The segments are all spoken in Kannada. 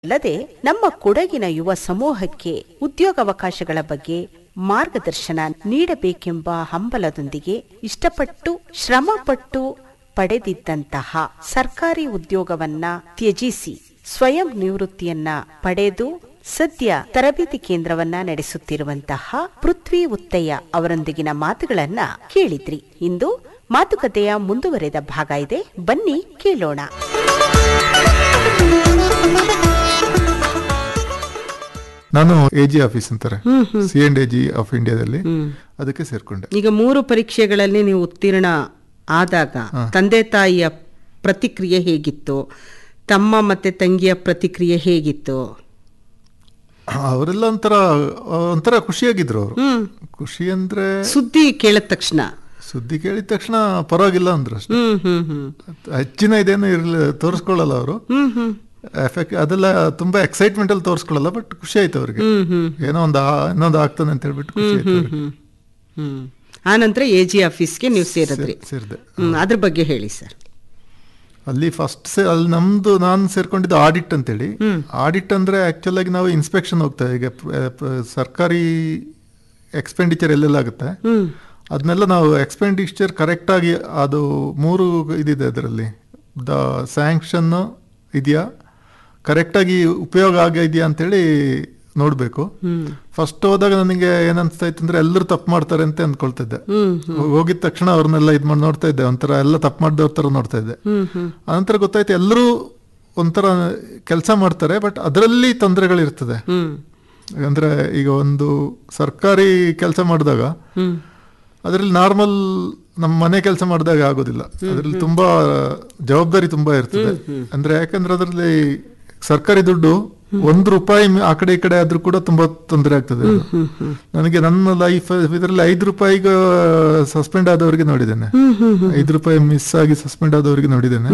ಅಲ್ಲದೆ ನಮ್ಮ ಕೊಡಗಿನ ಯುವ ಸಮೂಹಕ್ಕೆ ಉದ್ಯೋಗಾವಕಾಶಗಳ ಬಗ್ಗೆ ಮಾರ್ಗದರ್ಶನ ನೀಡಬೇಕೆಂಬ ಹಂಬಲದೊಂದಿಗೆ ಇಷ್ಟಪಟ್ಟು ಶ್ರಮಪಟ್ಟು ಪಡೆದಿದ್ದಂತಹ ಸರ್ಕಾರಿ ಉದ್ಯೋಗವನ್ನ ತ್ಯಜಿಸಿ ಸ್ವಯಂ ನಿವೃತ್ತಿಯನ್ನ ಪಡೆದು ಸದ್ಯ ತರಬೇತಿ ಕೇಂದ್ರವನ್ನ ನಡೆಸುತ್ತಿರುವಂತಹ ಪೃಥ್ವಿ ಉತ್ತಯ್ಯ ಅವರೊಂದಿಗಿನ ಮಾತುಗಳನ್ನ ಕೇಳಿದ್ರಿ ಇಂದು ಮಾತುಕತೆಯ ಮುಂದುವರೆದ ಭಾಗ ಇದೆ ಬನ್ನಿ ಕೇಳೋಣ ನಾನು ಎ ಜಿ ಆಫೀಸ್ ಅಂತಾರೆ C and A G of ಇಂಡಿಯಾದಲ್ಲಿ ಅದಕ್ಕೆ ಸೇರ್ಕೊಂಡೆ ಈಗ ಮೂರು ಪರೀಕ್ಷೆಗಳಲ್ಲಿ ನೀವು ಉತ್ತೀರ್ಣ ಆದಾಗ ತಂದೆ ತಾಯಿಯ ಪ್ರತಿಕ್ರಿಯೆ ಹೇಗಿತ್ತು ತಮ್ಮ ಮತ್ತೆ ತಂಗಿಯ ಪ್ರತಿಕ್ರಿಯೆ ಹೇಗಿತ್ತು ಅವರೆಲ್ಲ ಒಂಥರ ಒಂಥರ ಖುಷಿಯಾಗಿದ್ರು ಅವರು ಹ್ಮ್ ಖುಷಿ ಅಂದ್ರೆ ಸುದ್ದಿ ಕೇಳಿದ ತಕ್ಷಣ ಸುದ್ದಿ ಕೇಳಿದ ತಕ್ಷಣ ಪರವಾಗಿಲ್ಲ ಅಂದ್ರು ಅಷ್ಟೇ ಹ್ಮ್ ಹ್ಮ್ ಹ್ಮ್ ಹೆಚ್ಚಿನ ಇದೇನು ಇರ್ಲಿ ತೋರಿಸ್ಕೊಳ್ಳಲ್ಲ ಅವರು ಹ್ಮ್ ಹ್ಮ್ ಎಫೆಕ್ಟ್ ಅದೆಲ್ಲ ತುಂಬಾ ಎಕ್ಸೈಟ್ಮೆಂಟ್ ಅಲ್ಲಿ ತೋರಿಸ್ಕೊಳ್ಳಲ್ಲ ಬಟ್ ಖುಷಿ ಆಯ್ತು ಅವ್ರಿಗೆ ಹ್ಮ್ ಹ್ಮ್ ಏನೋ ಒಂದು ಆ- ಇನ್ನೊಂದು ಆಗ್ತಾನೆ ಅಂತ ಹೇಳ್ಬಿಟ್ಟು ಖುಷಿ ಆಯ್ತು ಅವ್ರಿಗೆ. ಹ್ಮ್ ಹ್ಮ್ ಆ ನಂತರ ಎ ಜಿ ಆಫೀಸ್ಗೆ ನೀವು ಸೇರಿದ್ರಿ ಸೇರ್- ಸೇರ್ದೆ ಹ್ಮ್ ಅದ್ರ ಬಗ್ಗೆ ಹೇಳಿ ಸರ್ ಅಲ್ಲಿ ಫಸ್ಟ್ ಅಲ್ಲಿ ನಮ್ದು ನಾನು ಸೇರ್ಕೊಂಡಿದ್ದು ಆಡಿಟ್ ಅಂತೇಳಿ ಆಡಿಟ್ ಅಂದ್ರೆ ಆಕ್ಚುಲ್ ಆಗಿ ನಾವು ಇನ್ಸ್ಪೆಕ್ಷನ್ ಹೋಗ್ತೇವೆ ಈಗ ಪ- ಪ- ಸರ್ಕಾರಿ ಎಕ್ಸ್ಪೆಂಡಿಚರ್ ಎಲ್ಲೆಲ್ಲ ಆಗುತ್ತೆ ಹ್ಮ್ ಅದನ್ನೆಲ್ಲ ನಾವು ಎಕ್ಸ್ಪೆಂಡಿಚರ್ ಕರೆಕ್ಟಾಗಿ ಅದು ಮೂರು ಇದಿದೆ ಅದರಲ್ಲಿ ದ ಸ್ಯಾಂಕ್ಷನ್ ಇದೆಯಾ ಕರೆಕ್ಟಾಗಿ ಉಪಯೋಗ ಆಗಿದೆಯಾ ಅಂತೇಳಿ ನೋಡಬೇಕು ಹ್ಮ್ ಫಸ್ಟ್ ಹೋದಾಗ ನನಗೆ ಏನನ್ಸ್ತಾ ಇತ್ತು ಅಂದ್ರೆ ಎಲ್ಲರೂ ತಪ್ಪು ಮಾಡ್ತಾರೆ ಅಂತ ಅಂದ್ಕೊಳ್ತಿದ್ದೆ ಹ್ಮ್ ಹೋಗಿದ ತಕ್ಷಣ ಅವ್ರನ್ನೆಲ್ಲ ಇದು ಮಾಡಿ ನೋಡ್ತಾ ಇದ್ದೆ ಒಂಥರ ಎಲ್ಲ ತಪ್ಪು ಮಾಡಿದವ್ರ ಥರ ನೋಡ್ತಾ ಇದ್ದೆ ಹ್ಮ್ ಹ್ಮ್ ಅನಂತರ ಗೊತ್ತಾಯ್ತು ಎಲ್ಲರೂ ಒಂಥರ ಕೆಲಸ ಮಾಡ್ತಾರೆ ಬಟ್ ಅದರಲ್ಲಿ ತೊಂದರೆಗಳಿರ್ತದೆ ಹ್ಮ್ ಅಂದ್ರೆ ಈಗ ಒಂದು ಸರ್ಕಾರಿ ಕೆಲಸ ಮಾಡಿದಾಗ ಹ್ಮ್ ಅದರಲ್ಲಿ ನಾರ್ಮಲ್ ನಮ್ಮ ಮನೆ ಕೆಲಸ ಮಾಡಿದಾಗ ಆಗೋದಿಲ್ಲ ಅದರಲ್ಲಿ ತುಂಬಾ ಜವಾಬ್ದಾರಿ ತುಂಬಾ ಇರ್ತದೆ ಅಂದ್ರೆ ಯಾಕಂದ್ರೆ ಅದರಲ್ಲಿ ಸರ್ಕಾರಿ ದುಡ್ಡು ಒಂದು ರೂಪಾಯಿ ಮಿ- ಆ ಕಡೆ ಈ ಕಡೆ ಆದ್ರೂ ಕೂಡ ತುಂಬಾ ತೊಂದರೆ ಆಗ್ತದೆ ಅದು. ನನಗೆ ನನ್ನ ಲೈಫ್ ಇದರಲ್ಲಿ ಐದು ರೂಪಾಯಿಗೆ ಸಸ್ಪೆಂಡ್ ಆದವರಿಗೆ ನೋಡಿದ್ದೇನೆ ಐದು ರೂಪಾಯಿ ಮಿಸ್ ಆಗಿ ಸಸ್ಪೆಂಡ್ ಆದವರಿಗೆ ನೋಡಿದ್ದೇನೆ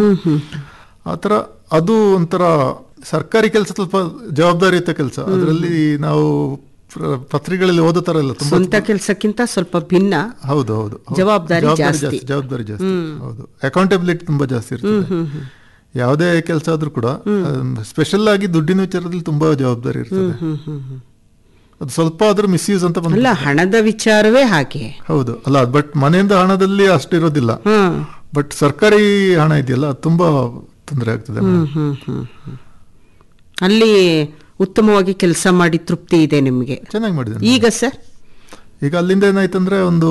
ಆತರ ಅದು ಒಂಥರ ಸರ್ಕಾರಿ ಕೆಲಸ ಸ್ವಲ್ಪ ಜವಾಬ್ದಾರಿಯುತ ಕೆಲಸ ಅದರಲ್ಲಿ ನಾವು ಪ್ರ- ಪತ್ರಿಕೆಗಳಲ್ಲಿ ಓದೋ ತರ ಇಲ್ಲ ತುಂಬಾ ಸ್ವಂತ ಕೆಲಸಕ್ಕಿಂತ ಸ್ವಲ್ಪ ಭಿನ್ನ ಹೌದು ಹೌದು ಹೌದು. ಜವಾಬ್ದಾರಿ ಜಾಸ್ತಿ. ಜವಾಬ್ದಾರಿ ಜಾಸ್ತಿ ಹೌದು ಅಕೌಂಟಬಿಲಿಟಿ ತುಂಬಾ ಜಾಸ್ತಿ ಇರ್ತದೆ ಯಾವುದೇ ಕೆಲಸ ಆದ್ರೂ ಕೂಡ ಸ್ಪೆಷಲ್ ಆಗಿ ದುಡ್ಡಿನ ವಿಚಾರದಲ್ಲಿ ತುಂಬಾ ಜವಾಬ್ದಾರಿ ಇರ್ತದೆ ಹ್ಮ್ ಹ್ಮ್ ಹ್ಮ್ ಅದು ಸ್ವಲ್ಪ ಆದ್ರೂ ಮಿಸ್ಯೂಸ್ ಅಂತ ಬಂದ ಅಲ್ಲ ಹಣದ ವಿಚಾರವೇ ಹಾಗೆ ಹೌದು ಅಲ್ಲ ಬಟ್ ಮನೆಯಿಂದ ಹಣದಲ್ಲಿ ಅಷ್ಟಿರೋದಿಲ್ಲ ಹ್ಮ್ ಬಟ್ ಸರ್ಕಾರಿ ಹಣ ಇದೆಯಲ್ಲ ಅದು ತುಂಬಾ ತೊಂದರೆ ಆಗ್ತದೆ ಹ್ಮ್ ಹ್ಮ್ ಹ್ಮ್ ಹ್ಮ್. ಅಲ್ಲಿ ಉತ್ತಮವಾಗಿ ಕೆಲಸ ಮಾಡಿ ತೃಪ್ತಿ ಇದೆ ನಿಮಗೆ ಚೆನ್ನಾಗಿ ಮಾಡಿದ್ದೇನೆ ಈಗ ಸರ್ ಈಗ ಅಲ್ಲಿಂದ ಏನಾಯ್ತಂದ್ರೆ ಒಂದು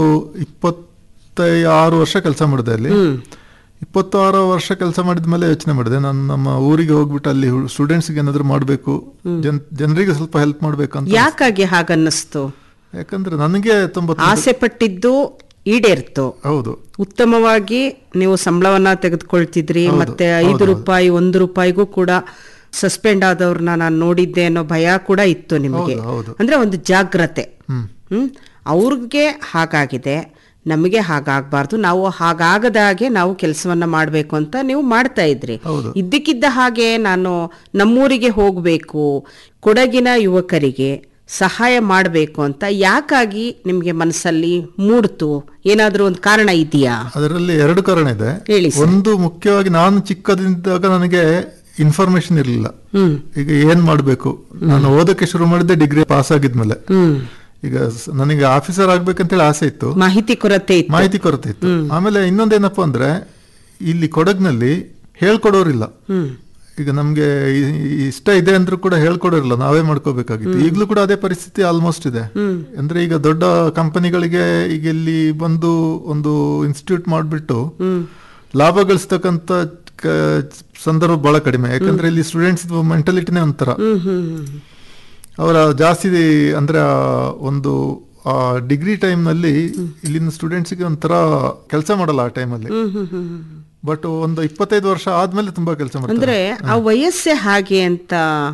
ಇಪ್ಪತ್ತ ಆರು ವರ್ಷ ಕೆಲಸ ಮಾಡಿದೆ ಅಲ್ಲಿ ಹ್ಮ್ ಇಪ್ಪತ್ತಾರು ವರ್ಷ ಕೆಲಸ ಮಾಡಿದ ಮೇಲೆ ಯೋಚನೆ ಮಾಡಿದೆ ನಾನು ನಮ್ಮ ಊರಿಗೆ ಹೋಗ್ಬಿಟ್ಟು ಅಲ್ಲಿ ಸ್ಟೂಡೆಂಟ್ಸ್ಗೆ ಏನಾದ್ರು ಮಾಡಬೇಕು ಜನ್ ಜನರಿಗೆ ಸ್ವಲ್ಪ ಹೆಲ್ಪ್ ಮಾಡ್ಬೇಕಂತ ಯಾಕಾಗಿ ಹಾಗನ್ನಿಸ್ತು ಯಾಕಂದ್ರೆ ನನಗೆ ತುಂಬಾ ತೊಂದ್ರೆ- ಆಸೆ ಪಟ್ಟಿದ್ದು ಈಡೇರ್ತು ಹೌದು ಉತ್ತಮವಾಗಿ ನೀವು ಸಂಬಳವನ್ನ ತೆಗೆದುಕೊಳ್ತಿದ್ರಿ ಹೌದು, ಮತ್ತೆ ಹೌದು, ಐದು ರೂಪಾಯಿ ಒಂದು ರೂಪಾಯಿಗೂ ಕೂಡ ಸಸ್ಪೆಂಡ್ ಆದವ್ರನ್ನ ನಾನು ನೋಡಿದ್ದೆ ಅನ್ನೋ ಭಯ ಕೂಡ ಇತ್ತು ನಿಮಗೆ ಹೌದು, ಹೌದು. ಅಂದ್ರೆ ಒಂದು ಜಾಗ್ರತೆ ಹ್ಮ್ ಹ್ಮ್ ಅವ್ರಿಗೆ ಹಾಗಾಗಿದೆ ನಮಗೆ ಹಾಗಾಗಬಾರ್ದು ನಾವು ಹಾಗಾಗದಾಗೆ ನಾವು ಕೆಲಸವನ್ನ ಮಾಡಬೇಕು ಅಂತ ನೀವು ಮಾಡ್ತಾ ಇದ್ರಿ ಹೌದು. ಇದ್ದಕ್ಕಿದ್ದ ಹಾಗೆ ನಾನು ನಮ್ಮೂರಿಗೆ ಹೋಗಬೇಕು ಕೊಡಗಿನ ಯುವಕರಿಗೆ ಸಹಾಯ ಮಾಡಬೇಕು ಅಂತ ಯಾಕಾಗಿ ನಿಮಗೆ ಮನಸ್ಸಲ್ಲಿ ಮೂಡ್ತು ಏನಾದ್ರೂ ಒಂದು ಕಾರಣ ಇದೆಯಾ ಅದರಲ್ಲಿ ಎರಡು ಕಾರಣ ಇದೆ ಹೇಳಿ ಸರ್. ಒಂದು ಮುಖ್ಯವಾಗಿ ನಾನು ಚಿಕ್ಕದಿದ್ದಾಗ ನನಗೆ ಇನ್ಫಾರ್ಮೇಶನ್ ಇರಲಿಲ್ಲ ಹ್ಮ್ ಈಗ ಏನ್ ಮಾಡ್ಬೇಕು ನಾನು ಓದಕ್ಕೆ ಶುರು ಮಾಡಿದ್ದೆ ಡಿಗ್ರಿ ಪಾಸ್ ಆಗಿದ್ಮೇಲೆ ಹ್ಮ್ ಈಗ ಸ- ನನಗೆ ಆಫೀಸರ್ ಆಗ್ಬೇಕಂತೇಳಿ ಆಸೆ ಇತ್ತು ಮಾಹಿತಿ ಕೊರತೆ ಇತ್ತು ಮಾಹಿತಿ ಕೊರತೆ ಇತ್ತು ಆಮೇಲೆ ಇನ್ನೊಂದೇನಪ್ಪ ಅಂದ್ರೆ ಇಲ್ಲಿ ಕೊಡಗ್ನಲ್ಲಿ ಹೇಳ್ಕೊಡೋರಿಲ್ಲ ಹ್ಮ್ ಈಗ ನಮ್ಗೆ ಈ- ಈ ಇಷ್ಟ ಇದೆ ಅಂದ್ರೂ ಕೂಡ ಹೇಳ್ಕೊಡೋರಿಲ್ಲ ನಾವೇ ಮಾಡ್ಕೋಬೇಕಾಗಿತ್ತು ಈಗಲೂ ಕೂಡ ಅದೇ ಪರಿಸ್ಥಿತಿ ಆಲ್ಮೋಸ್ಟ್ ಇದೆ ಅಂದ್ರೆ ಈಗ ದೊಡ್ಡ ಕಂಪನಿಗಳಿಗೆ ಈಗ ಇಲ್ಲಿ ಬಂದು ಒಂದು ಇನ್ಸ್ಟಿಟ್ಯೂಟ್ ಮಾಡಿಬಿಟ್ಟು ಹ್ಮ್ ಲಾಭ ಗಳಿಸ್ತಕ್ಕಂಥ ಕ- ಸಂದರ್ಭ ಬಹಳ ಕಡಿಮೆ ಯಾಕಂದ್ರೆ ಇಲ್ಲಿ ಸ್ಟೂಡೆಂಟ್ಸ್ ಮೆಂಟಾಲಿಟಿನೇ ಒಂಥರ ಹ್ಮ್ ಹ್ಮ್ ಹ್ಮ್ ಅವರ ಜಾಸ್ತಿ ಅಂದ್ರೆ ಆ ಒಂದು ಆ ಡಿಗ್ರಿ ಟೈಮ್ನಲ್ಲಿ ಇಲ್ಲಿನ ಸ್ಟೂಡೆಂಟ್ಸ್ಗೆ ಒಂಥರ ಕೆಲಸ ಮಾಡಲ್ಲ ಆ ಟೈಮಲ್ಲಿ ಹ್ಮ್ ಹ್ಮ್ ಹ್ಮ್ ಹ್ಮ್ ಬಟ್ ಒಂದು ಇಪ್ಪತ್ತೈದು ವರ್ಷ ಆದ್ಮೇಲೆ ತುಂಬಾ ಕೆಲಸ ಮಾಡ್ತಾರೆ ಅಂದ್ರೆ ಆ ವಯಸ್ಸೇ ಹಾಗೆ ಅಂತ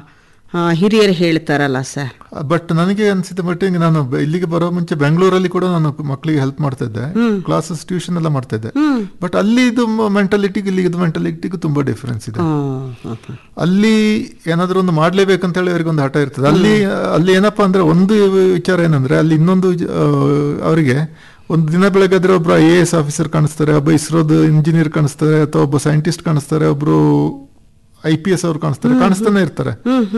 ಆ, ಹಿರಿಯರು ಹೇಳ್ತಾರಲ್ಲ ಸರ್ ಬಟ್ ನನಗೆ ಅನ್ಸಿದ ಮಟ್ಟಿಗೆ ನಾನು ಬೆ- ಇಲ್ಲಿಗೆ ಬರೋ ಮುಂಚೆ ಬೆಂಗಳೂರಲ್ಲಿ ಕೂಡ ನಾನು ಮಕ್ಕಳಿಗೆ ಹೆಲ್ಪ್ ಮಾಡ್ತಾ ಇದ್ದೆ ಕ್ಲಾಸಸ್ ಟ್ಯೂಷನ್ ಎಲ್ಲ ಮಾಡ್ತಾ ಇದ್ದೆ ಬಟ್ ಅಲ್ಲಿ ಇದು ಮೆಂಟಾಲಿಟಿಗೆ ಇಲ್ಲಿ ಇದು ಮೆಂಟಾಲಿಟಿಗೂ ತುಂಬಾ ಡಿಫ್ರೆನ್ಸ್ ಇದೆ ಹ್ಮ್, ಹ್ಮ್, ಹ್ಮ್. ಅಲ್ಲಿ ಏನಾದ್ರೂ ಒಂದು ಮಾಡ್ಲೇಬೇಕಂತ ಹೇಳಿ ಅವ್ರಿಗೆ ಒಂದು ಹಠ ಇರ್ತದೆ ಅಲ್ಲಿ ಅಲ್ಲಿ ಏನಪ್ಪಾ ಅಂದ್ರೆ ಒಂದು ವಿಚಾರ ಏನಂದ್ರೆ ಅಲ್ಲಿ ಇನ್ನೊಂದು ಆ, ಅವರಿಗೆ ಒಂದು ದಿನ ಬೆಳಗಾದ್ರೆ ಒಬ್ರು ಐ ಎ ಎಸ್ ಆಫೀಸರ್ ಕಾಣಿಸ್ತಾರೆ ಒಬ್ಬ ಇಸ್ರೋದ ಇಂಜಿನಿಯರ್ ಕಾಣಿಸ್ತಾರೆ ಅಥವಾ ಒಬ್ಬ ಸೈಂಟಿಸ್ಟ್ ಕಾಣಿಸ್ತಾರೆ ಒಬ್ರು ಐ ಪಿ ಎಸ್ ಅವ್ರು ಕಾಣಿಸ್ತಾರೆ ಕಾಣಿಸ್ತಾನೆ ಇರ್ತಾರೆ